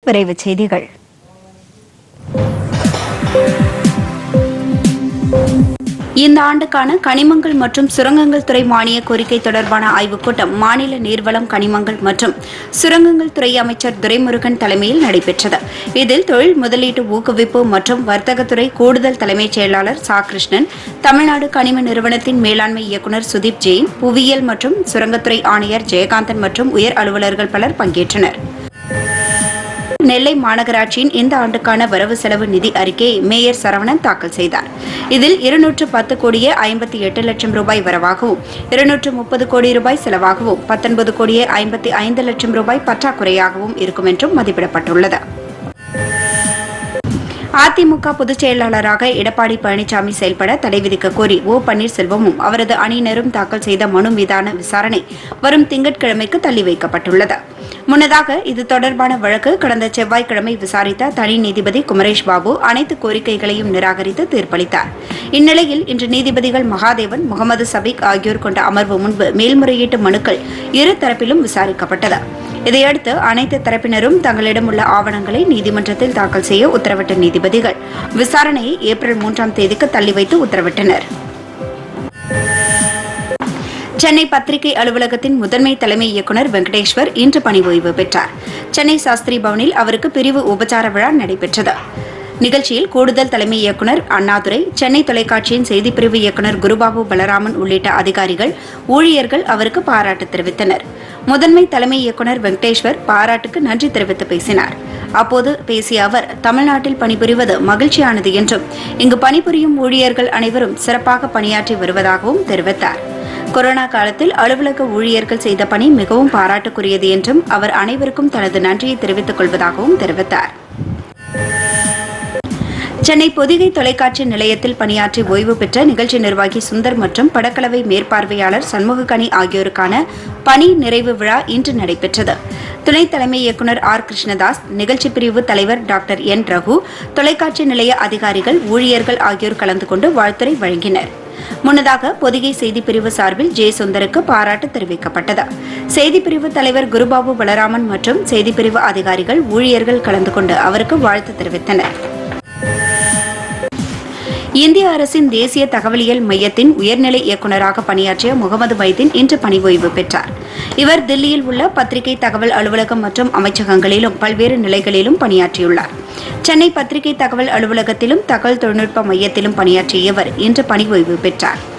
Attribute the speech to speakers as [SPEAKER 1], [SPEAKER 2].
[SPEAKER 1] விரைவுச் செய்திகள்
[SPEAKER 2] இந்த ஆண்டுக்கான கனிமங்கள் மற்றும் சுரங்கங்கள் துறை மானிய கோரிக்கை தொடர்பான ஆய்வுக் கூட்டம் மாநில நீர்வளம் கனிமங்கள் மற்றும் சுரங்கங்கள் துறை அமைச்சர் துரைமுருகன் தலைமையில் நடைபெற்றது இதில் தொழில் முதலீட்டு ஊக்குவிப்பு மற்றும் வர்த்தகத்துறை கூடுதல் தலைமைச் செயலாளர் சா கிருஷ்ணன் தமிழ்நாடு கனிம நிறுவனத்தின் மேலாண்மை இயக்குநர் சுதீப் ஜெயின் புவியியல் மற்றும் சுரங்கத்துறை ஆணையர் ஜெயகாந்தன் மற்றும் உயர் அலுவலர்கள் பலர் பங்கேற்றனர் நெல்லை மாநகராட்சியின் இந்த ஆண்டுக்கான வரவு செலவு நிதி அறிக்கையை மேயர் சரவணன் தாக்கல் செய்தார் இதில் இருநூற்று பத்து கோடியே ஐம்பத்தி எட்டு லட்சம் ரூபாய் வரவாகவும் இருநூற்று முப்பது கோடி ரூபாய் செலவாகவும் பத்தொன்பது கோடியே ஐம்பத்தி ஐந்து லட்சம் ரூபாய் பற்றாக்குறையாகவும் இருக்கும் என்றும் மதிப்பிடப்பட்டுள்ளது அதிமுக பொதுச் செயலாளராக எடப்பாடி பழனிசாமி செயல்பட தடை விதிக்க கோரி ஓ பன்னீர்செல்வமும் அவரது அணியினரும் தாக்கல் செய்த மனு மீதான விசாரணை வரும் திங்கட்கிழமைக்கு தள்ளி வைக்கப்பட்டுள்ளது முன்னதாக இது தொடர்பான வழக்கு கடந்த செவ்வாய்க்கிழமை விசாரித்த தனி நீதிபதி குமரேஷ் பாபு அனைத்து கோரிக்கைகளையும் நிராகரித்து தீர்ப்பளித்தார் இந்நிலையில் இன்று நீதிபதிகள் மகாதேவன் முகமது சபிக் ஆகியோர் கொண்ட அமர்வு முன்பு மேல்முறையீட்டு மனுக்கள் இரு தரப்பிலும் விசாரிக்கப்பட்டது இதையடுத்து அனைத்து தரப்பினரும் தங்களிடம் உள்ள ஆவணங்களை நீதிமன்றத்தில் தாக்கல் செய்ய உத்தரவிட்ட நீதிபதிகள் விசாரணையை ஏப்ரல் மூன்றாம் தேதிக்கு தள்ளி வைத்து உத்தரவிட்டனர் சென்னை பத்திரிகை அலுவலகத்தின் முதன்மை தலைமை இயக்குநர் வெங்கடேஸ்வர் இன்று பணி ஓய்வு பெற்றார் சென்னை சாஸ்திரி பவனில் அவருக்கு பிரிவு உபச்சார விழா நடைபெற்றது நிகழ்ச்சியில் கூடுதல் தலைமை இயக்குநர் அண்ணாதுரை சென்னை தொலைக்காட்சியின் செய்திப்பிரிவு இயக்குநர் குருபாபு பலராமன் உள்ளிட்ட அதிகாரிகள் ஊழியர்கள் அவருக்கு பாராட்டு தெரிவித்தனர் முதன்மை தலைமை இயக்குநர் வெங்கடேஸ்வர் பாராட்டுக்கு நன்றி தெரிவித்து பேசினார் அப்போது பேசிய அவர் தமிழ்நாட்டில் பணிபுரிவது மகிழ்ச்சியானது என்றும் இங்கு பணிபுரியும் ஊழியர்கள் அனைவரும் சிறப்பாக பணியாற்றி வருவதாகவும் தெரிவித்தார் கொரோனா காலத்தில் அலுவலக ஊழியர்கள் செய்த பணி மிகவும் பாராட்டுக்குரியது என்றும் அவர் அனைவருக்கும் தனது நன்றியை தெரிவித்துக் கொள்வதாகவும் தெரிவித்தார் சென்னை பொதிகை தொலைக்காட்சி நிலையத்தில் பணியாற்றி ஓய்வு பெற்ற நிகழ்ச்சி நிர்வாகி சுந்தர் மற்றும் படக்கலவை மேற்பார்வையாளர் சண்முககனி ஆகியோருக்கான பணி நிறைவு விழா இன்று நடைபெற்றது துணை தலைமை இயக்குநர் ஆர் கிருஷ்ணதாஸ் நிகழ்ச்சி பிரிவு தலைவர் டாக்டர் என் ரகு தொலைக்காட்சி நிலைய அதிகாரிகள் ஊழியர்கள் ஆகியோர் கலந்து கொண்டு வாழ்த்துரை வழங்கினர் முன்னதாக பொதிகை செய்திப்பிரிவு சார்பில் ஜே சுந்தருக்கு பாராட்டு தெரிவிக்கப்பட்டது செய்திப்பிரிவு தலைவர் குருபாபு பலராமன் மற்றும் செய்திப்பிரிவு அதிகாரிகள் ஊழியர்கள் கலந்து கொண்டு அவருக்கு வாழ்த்து தெரிவித்தனர் இந்திய அரசின் தேசிய தகவலியல் மையத்தின் உயர்நிலை இயக்குநராக பணியாற்றிய முகமது மைதீன் இன்று பணி ஓய்வு பெற்றார் இவர் தில்லியில் உள்ள பத்திரிகை தகவல் அலுவலகம் மற்றும் அமைச்சகங்களிலும் பல்வேறு நிலைகளிலும் பணியாற்றியுள்ளார் சென்னை பத்திரிகை தகவல் அலுவலகத்திலும் தகவல் தொழில்நுட்ப மையத்திலும் பணியாற்றிய இவர் இன்று பணி ஓய்வு பெற்றார்